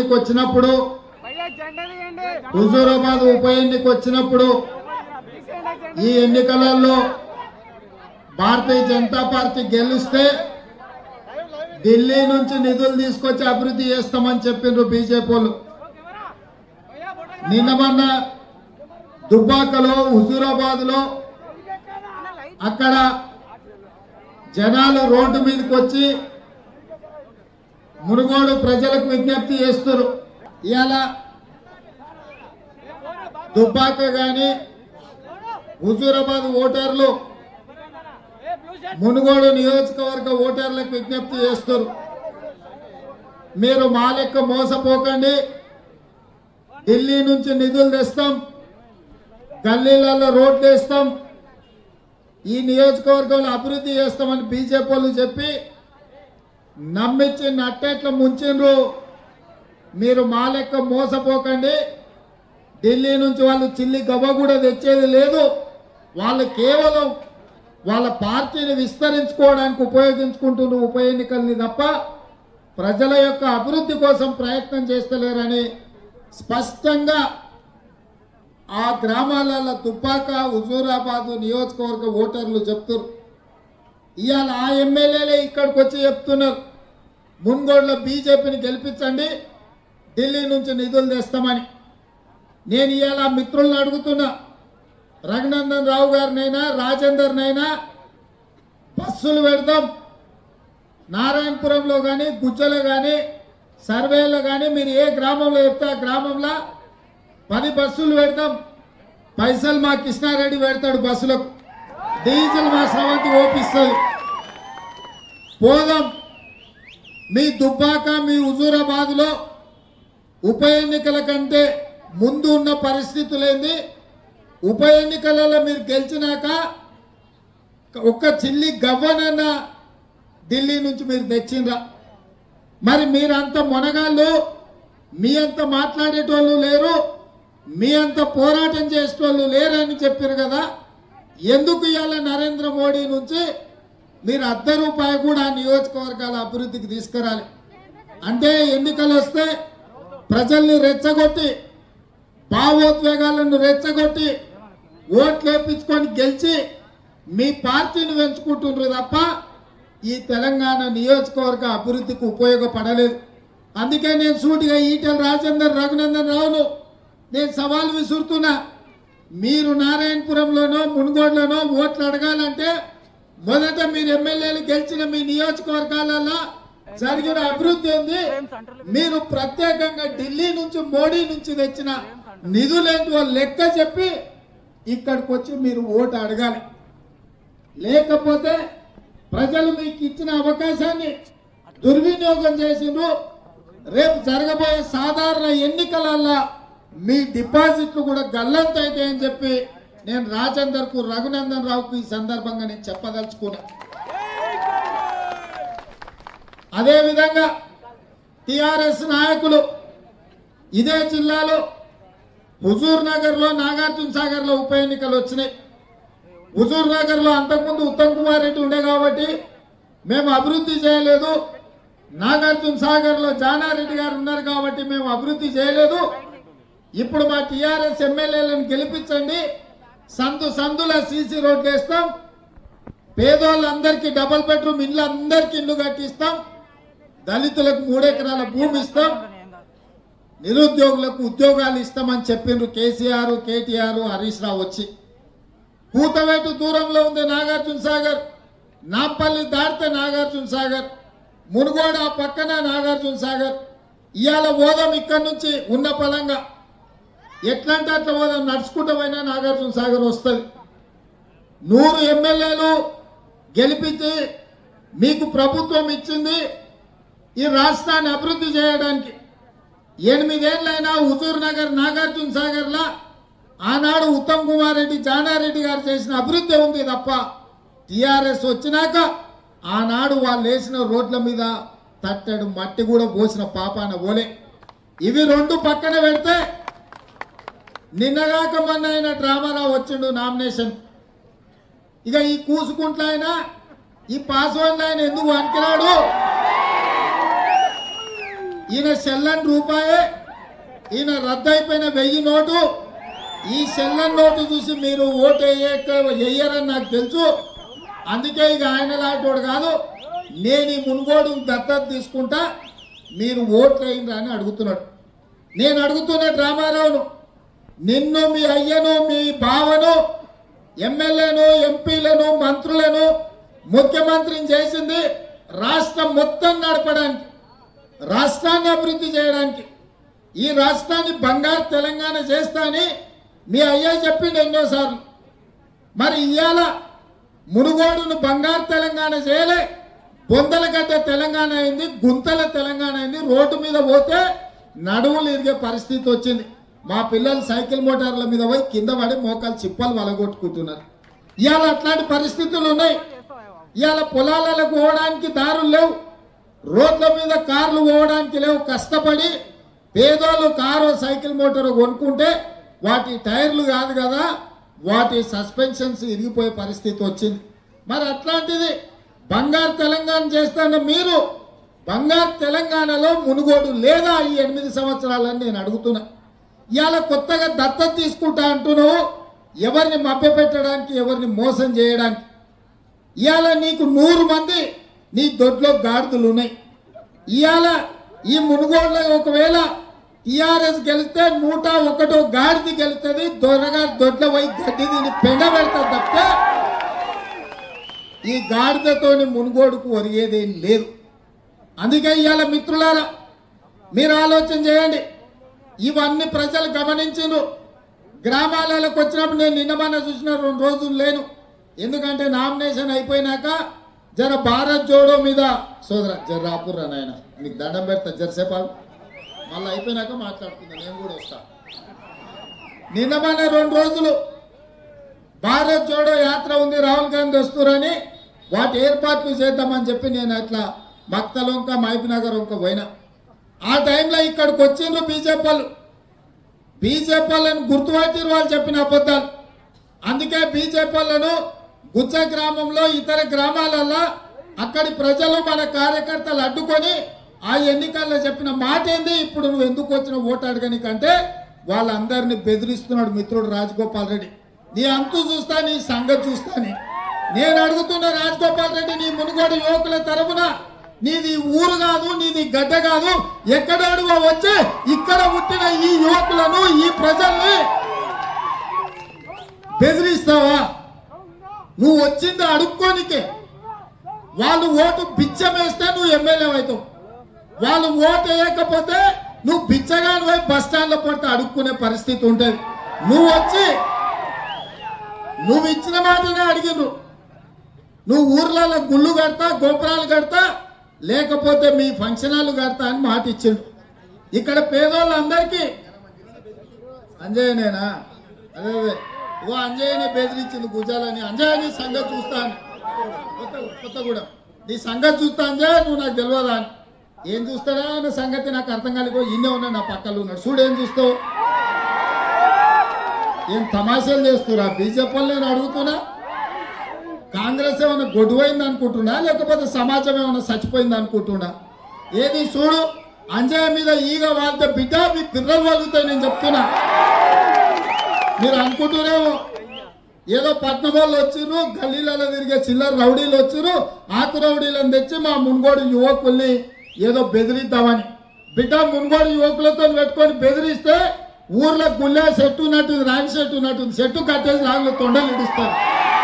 ఎన్నిక వచ్చినప్పుడు భయ్యా జెండా తీయండి హుజూరాబాద్ ఉప ఎన్నిక వచ్చినప్పుడు తీసేయండి జెండా ఈ ఎన్నికలలో భారతీయ జనతా పార్టీ గెలిస్తే ఢిల్లీ నుంచి నిధులు తీసుకొచ్చి అభివృద్ధి చేస్తామని చెప్పిండ్రు బీజేపీ వాళ్ళు నిన్న మొన్న దుబ్బాకలో హుజూరాబాద్ లో అక్కడ జనాలు రోడ్డు మీదకి వచ్చి మునుగోడు ప్రజలకు విజ్ఞప్తి చేస్తారు ఇవాళ దుబ్బాక గాని హుజూరాబాద్ ఓటర్లు మునుగోడు నియోజకవర్గ ఓటర్లకు విజ్ఞప్తి చేస్తారు మీరు మా లెక్క మోసపోకండి ఢిల్లీ నుంచి నిధులు తెస్తాం గల్లీలలో రోడ్లు వేస్తాం ఈ నియోజకవర్గంలో అభివృద్ధి చేస్తామని బీజేపీ వాళ్ళు చెప్పి నమ్మించి నట్టేట్ల ముంచిండ్రు మీరు మా లెక్క మోసపోకండి ఢిల్లీ నుంచి వాళ్ళు చిల్లి గవ్వ కూడా తెచ్చేది లేదు వాళ్ళు కేవలం వాళ్ళ పార్టీని విస్తరించుకోవడానికి ఉపయోగించుకుంటున్న ఉప ఎన్నికల్ని తప్ప ప్రజల యొక్క అభివృద్ధి కోసం ప్రయత్నం చేస్తలేరని స్పష్టంగా ఆ గ్రామాలలో దుబ్బాక హుజూరాబాద్ నియోజకవర్గ ఓటర్లు చెప్తున్నారు ఇవాళ ఆ ఎమ్మెల్యేలే ఇక్కడికి వచ్చి చెప్తున్నారు మున్గోడులో బీజేపీని గెలిపించండి ఢిల్లీ నుంచి నిధులు తెస్తామని నేను ఇవాళ మిత్రులను అడుగుతున్నా రఘునందన్ రావు గారినైనా రాజేందర్నైనా బస్సులు పెడదాం నారాయణపురంలో కానీ గుజ్జలో కానీ సర్వేలో కానీ మీరు ఏ గ్రామంలో చెప్తే ఆ గ్రామంలో పది బస్సులు పెడతాం పైసలు మా కృష్ణారెడ్డి పెడతాడు బస్సులకు డీజిల్ మా స్రవంతి ఓపిస్తుంది పోదాం మీ దుబ్బాక మీ హుజూరాబాద్లో ఉప ఎన్నికల కంటే ముందు ఉన్న పరిస్థితులేంది ఉప ఎన్నికలలో మీరు గెలిచినాక ఒక్క చిల్లి గవ్వనన్న ఢిల్లీ నుంచి మీరు తెచ్చిండ్రా మరి మీరంత మొనగాళ్ళు మీ అంత మాట్లాడేటోళ్ళు లేరు మీ అంత పోరాటం చేసేటోళ్ళు లేరని చెప్పారు కదా ఎందుకు ఇవాళ నరేంద్ర మోడీ నుంచి మీరు అర్ధ రూపాయి కూడా ఆ నియోజకవర్గాల అభివృద్ధికి తీసుకురాలి అంటే ఎన్నికలు వస్తే ప్రజల్ని రెచ్చగొట్టి భావోద్వేగాలను రెచ్చగొట్టి ఓట్లు వేపించుకొని గెలిచి మీ పార్టీని పెంచుకుంటున్నారు తప్ప ఈ తెలంగాణ నియోజకవర్గ అభివృద్ధికి ఉపయోగపడలేదు అందుకే నేను సూటిగా ఈటెల రాజేందర్ రఘునందన్ రావును నేను సవాల్ విసురుతున్నా మీరు నారాయణపురంలోనో మునుగోడులోనో ఓట్లు అడగాలంటే మొదట మీరు ఎమ్మెల్యేలు గెలిచిన మీ నియోజకవర్గాలలో జరిగిన అభివృద్ధి ఉంది మీరు ప్రత్యేకంగా ఢిల్లీ నుంచి మోడీ నుంచి తెచ్చిన నిధులేంటో లెక్క చెప్పి ఇక్కడికి వచ్చి మీరు ఓటు అడగాలి లేకపోతే ప్రజలు మీకు ఇచ్చిన అవకాశాన్ని దుర్వినియోగం చేసిండ్రు రేపు జరగబోయే సాధారణ ఎన్నికలల్లో మీ డిపాజిట్లు కూడా గల్లంతైతాయని చెప్పి నేను రాజేందర్కు రఘునందన్ రావుకు ఈ సందర్భంగా నేను చెప్పదలుచుకున్నా అదేవిధంగా టిఆర్ఎస్ నాయకులు ఇదే జిల్లాలో హుజూర్ నగర్లో నాగార్జున సాగర్లో ఉప ఎన్నికలు వచ్చినాయి హుజూర్ నగర్లో అంతకుముందు ఉత్తమ్ కుమార్ రెడ్డి ఉండే కాబట్టి మేము అభివృద్ధి చేయలేదు నాగార్జున సాగర్లో జానారెడ్డి గారు ఉన్నారు కాబట్టి మేము అభివృద్ధి చేయలేదు ఇప్పుడు మా టిఆర్ఎస్ ఎమ్మెల్యేలను గెలిపించండి సందు సందుల సీసీ రోడ్లు వేస్తాం పేదోళ్ళందరికీ డబుల్ బెడ్రూమ్ ఇల్లు అందరికీ ఇల్లు కట్టిస్తాం దళితులకు మూడెకరాల భూమి ఇస్తాం నిరుద్యోగులకు ఉద్యోగాలు ఇస్తామని చెప్పిండ్రు కేసీఆర్ కేటీఆర్ హరీష్ రావు వచ్చి కూతవేటు దూరంలో ఉంది నాగార్జున సాగర్ నాంపల్లి దాటితే నాగార్జున సాగర్ మునుగోడు ఆ పక్కన నాగార్జున సాగర్ ఇవాళ ఓదాం ఇక్కడి నుంచి ఉన్న పలంగా ఎట్లంటే అట్లా ఓదాం నడుచుకుంటూ పోయినా నాగార్జున సాగర్ వస్తుంది నూరు ఎమ్మెల్యేలు గెలిపించి మీకు ప్రభుత్వం ఇచ్చింది ఈ రాష్ట్రాన్ని అభివృద్ధి చేయడానికి ఎనిమిదేళ్లైనా హుజూర్ నగర్ నాగార్జున సాగర్లా ఆనాడు ఉత్తమ్ కుమార్ రెడ్డి జానారెడ్డి గారు చేసిన అభివృద్ధి ఉంది తప్ప టిఆర్ఎస్ వచ్చినాక ఆనాడు వాళ్ళు వేసిన రోడ్ల మీద తట్టడు మట్టి కూడా పోసిన పాపాన పోలే ఇవి రెండు పక్కన పెడితే నిన్నగాక మొన్న ఆయన డ్రామారావు వచ్చిండు నామినేషన్ ఇక ఈ కూసుకుంట్ల ఆయన ఈ పాస్వర్డ్ ఆయన ఎందుకు వణికినాడు ఈయన చెల్లని రూపాయే ఈయన రద్దయిపోయిన వెయ్యి నోటు ఈ చెల్లని నోటు చూసి మీరు ఓటు వేయక వేయరని నాకు తెలుసు అందుకే ఇక ఆయన లాంటి కాదు నేను ఈ మునుగోడు దత్తత తీసుకుంటా మీరు ఓట్లు వేయండి అని అడుగుతున్నాడు నేను అడుగుతున్న రామారావును నిన్ను మీ అయ్యను మీ బావను ఎమ్మెల్యేను ఎంపీలను మంత్రులను ముఖ్యమంత్రిని చేసింది రాష్ట్రం మొత్తం నడపడానికి రాష్ట్రాన్ని అభివృద్ధి చేయడానికి ఈ రాష్ట్రాన్ని బంగారు తెలంగాణ చేస్తా అని మీ అయ్యా చెప్పిండు ఎన్నోసార్లు మరి ఇవాళ మునుగోడును బంగారు తెలంగాణ చేయలే బొందలగడ్డ తెలంగాణ అయింది గుంతల తెలంగాణ అయింది రోడ్డు మీద పోతే నడువులు ఇరిగే పరిస్థితి వచ్చింది మా పిల్లలు సైకిల్ మోటార్ల మీద పోయి కింద పడి మోకాలు చిప్పలు వలగొట్టుకుంటున్నారు ఇవాళ అట్లాంటి పరిస్థితులు ఉన్నాయి ఇవాళ పొలాలకు పోవడానికి దారులు లేవు రోడ్ల మీద కార్లు పోవడానికి లేవు కష్టపడి పేదోళ్ళు కారు సైకిల్ మోటార్ కొనుక్కుంటే వాటి టైర్లు కాదు కదా వాటి సస్పెన్షన్స్ ఇరిగిపోయే పరిస్థితి వచ్చింది మరి అట్లాంటిది బంగారు తెలంగాణ చేస్తున్న మీరు బంగారు తెలంగాణలో మునుగోడు లేదా ఈ ఎనిమిది సంవత్సరాలని నేను అడుగుతున్నా ఇవాళ కొత్తగా దత్తత తీసుకుంటా అంటున్నావు ఎవరిని మభ్యపెట్టడానికి ఎవరిని మోసం చేయడానికి ఇవాళ నీకు నూరు మంది నీ దొడ్లో గాడిదలు ఉన్నాయి ఇవాళ ఈ మునుగోడులో ఒకవేళ టిఆర్ఎస్ గెలిస్తే నూట ఒకటో గాడిది గెలుస్తుంది దొరగా దొడ్ల పోయి గడ్డి దీన్ని పెండ పెడతా తప్పితే ఈ గాడిదతోని మునుగోడుకు ఒరిగేదేం లేదు అందుకే ఇవాళ మిత్రులారా మీరు ఆలోచన చేయండి ఇవన్నీ ప్రజలు గమనించిండ్రు గ్రామాలకు వచ్చినప్పుడు నేను నిన్న మొన్న చూసిన రెండు రోజులు లేను ఎందుకంటే నామినేషన్ అయిపోయినాక జర భారత్ జోడో మీద సోదర జర రాపుర్రా నాయన మీకు దండం పెడతా జరసేపు ఆగు. మళ్ళీ అయిపోయినాక మాట్లాడుకుందా నేను కూడా వస్తా నిన్న మొన్న రెండు రోజులు భారత్ జోడో యాత్ర ఉంది రాహుల్ గాంధీ వస్తురని వాటి ఏర్పాట్లు చేద్దామని చెప్పి నేను అట్లా మక్తలొంక మహబూబ్నగర్ వంక పోయినా ఆ టైంలో ఇక్కడికి వచ్చిండ్రు బీజేపీ వాళ్ళు బీజేపీ వాళ్ళని గుర్తుపట్టిరు వాళ్ళు చెప్పిన అబద్ధాలు అందుకే బీజేపీ వాళ్ళను గుచ్చ గ్రామంలో ఇతర గ్రామాలల్లో అక్కడి ప్రజలు మన కార్యకర్తలు అడ్డుకొని ఆ ఎన్నికల్లో చెప్పిన మాట ఏంది ఇప్పుడు నువ్వు ఎందుకు వచ్చిన ఓటు అడగనికంటే వాళ్ళందరినీ బెదిరిస్తున్నాడు మిత్రుడు రాజగోపాల్ రెడ్డి నీ అంతు చూస్తా నీ సంగతి చూస్తాని నేను అడుగుతున్న రాజగోపాల్ రెడ్డి నీ మునుగోడు యువకుల తరపున నీది ఊరు కాదు నీది గడ్డ కాదు ఎక్కడడుగో వచ్చి ఇక్కడ పుట్టిన ఈ యువకులను ఈ ప్రజల్ని బెదిరిస్తావా నువ్వు వచ్చింది అడుక్కోనికే వాళ్ళు ఓటు బిచ్చమేస్తే నువ్వు ఎమ్మెల్యే అవుతావు వాళ్ళు ఓటు వేయకపోతే నువ్వు బిచ్చగాని పోయి బస్ స్టాండ్లో పడితే అడుక్కునే పరిస్థితి ఉంటుంది నువ్వు వచ్చి నువ్వు ఇచ్చిన మాటనే అడిగిను నువ్వు ఊర్లలో గుళ్ళు కడతా గోపురాలు కడతా లేకపోతే మీ ఫంక్షన్ హాల్ కడతా అని మాట ఇచ్చిండు ఇక్కడ పేదోళ్ళందరికీ అంజయ్యనేనా అదే అదే ఓ అంజయ్యనే బెదిరించింది గుజాలని అంజయ్య నీ సంగతి చూస్తాను కొత్త కొత్తగూడెం నీ సంగతి చూస్తా అంజయ్య నువ్వు నాకు తెలియదా అని ఏం చూస్తాడా అన్న సంగతి నాకు అర్థం కాలిపో ఇన్నే ఉన్నా నా పక్కలో ఉన్నాడు చూడు ఏం చూస్తావు ఏం తమాషాలు చేస్తురా బీజేపీ వాళ్ళు నేను అడుగుతున్నా కాంగ్రెస్ ఏమైనా గొడవైంది అనుకుంటున్నా లేకపోతే సమాజం ఏమైనా చచ్చిపోయింది అనుకుంటున్నా ఏది చూడు అంజయ్య మీద ఈగ వాళ్ళతో బిడ్డ మీ పిల్లలు వలుగుతాయి నేను చెప్తున్నా మీరు అనుకుంటున్నారేమో ఏదో పట్నం వాళ్ళు వచ్చిర్రు గల్లీలలో తిరిగే చిల్లర రౌడీలు వచ్చిర్రు ఆకు రౌడీలను తెచ్చి మా మున్గోడు యువకుల్ని ఏదో బెదిరిద్దామని బిడ్డ మున్గోడు యువకులతో పెట్టుకొని బెదిరిస్తే ఊర్లో గుళ్ళే చెట్టు ఉన్నట్టుంది రాగి చెట్టు ఉన్నట్టుంది చెట్టు కట్టేసి రాగులు తొండలు ఇడుస్తారు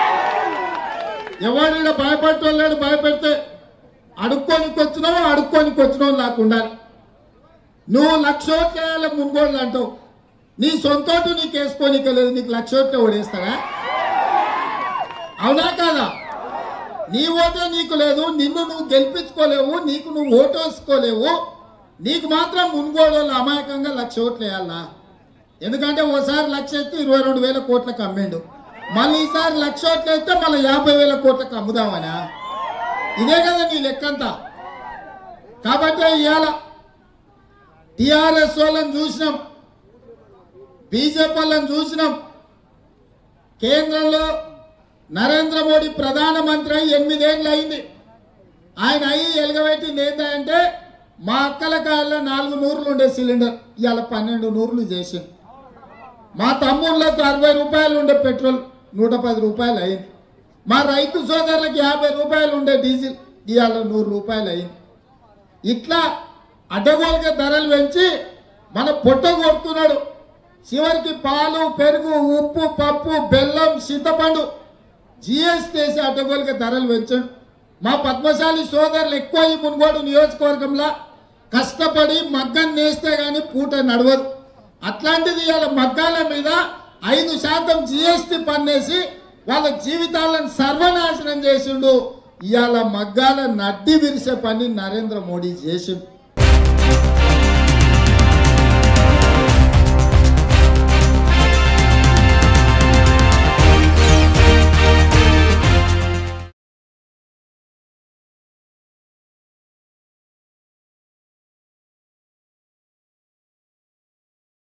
ఎవరిని భయపడటోళ్ళాడు భయపెడితే అడుక్కోనికి వచ్చినావు అడుక్కోనికి వచ్చినావు నాకు ఉండాలి నువ్వు లక్ష ఓట్లు వేయాలి మున్గోళ్ళు అంటావు నీ సొంతోటు నీకు వేసుకోనిక లేదు నీకు లక్ష ఓట్లు ఓడేస్తారా అవునా కాదా నీ ఓటే నీకు లేదు నిన్ను నువ్వు గెలిపించుకోలేవు నీకు నువ్వు ఓటు వేసుకోలేవు నీకు మాత్రం మున్గోడు అమాయకంగా లక్ష ఓట్లు వేయాలా ఎందుకంటే ఓసారి లక్ష ఎత్తే ఇరవై రెండు వేల కోట్లకు అమ్మిండు మళ్ళీ ఈసారి లక్ష ఓట్లు వేస్తే మళ్ళీ యాభై వేల కోట్లకు అమ్ముదామనా ఇదే కదా నీ లెక్కంతా కాబట్టి ఇవాళ టిఆర్ఎస్ వాళ్ళని చూసినాం బీజేపీ వాళ్ళని చూసినాం కేంద్రంలో నరేంద్ర మోడీ ప్రధానమంత్రి అయి ఎనిమిదేళ్ళు అయింది ఆయన అయ్యి ఎలుగబెట్టింది ఏంటంటే మా అక్కల కాయల్లో నాలుగు నూరులు ఉండే సిలిండర్ ఇవాళ పన్నెండు నూరులు చేసింది మా తమ్ముళ్ళకు అరవై రూపాయలు ఉండే పెట్రోల్ నూట పది రూపాయలు అయింది మా రైతు సోదరులకు యాభై రూపాయలు ఉండే డీజిల్ ఇవాళ నూరు రూపాయలు అయింది ఇట్లా అడ్డగోలుగా ధరలు పెంచి మన పొట్ట కొడుతున్నాడు చివరికి పాలు పెరుగు ఉప్పు పప్పు బెల్లం చింతపండు జిఎస్టీ వేసి అడ్డగోలుగా ధరలు పెంచాడు మా పద్మశాలి సోదరులు ఎక్కువ ఈ మునుగోడు నియోజకవర్గంలో కష్టపడి మగ్గం నేస్తే గాని పూట నడవదు అట్లాంటిది ఇవాళ మగ్గాల మీద ఐదు శాతం జిఎస్టీ పన్నేసి వాళ్ళ జీవితాలను సర్వనాశనం చేసిండు ఇవాళ మగ్గాల నడ్డి విరిసే పని నరేంద్ర మోడీ చేసిండు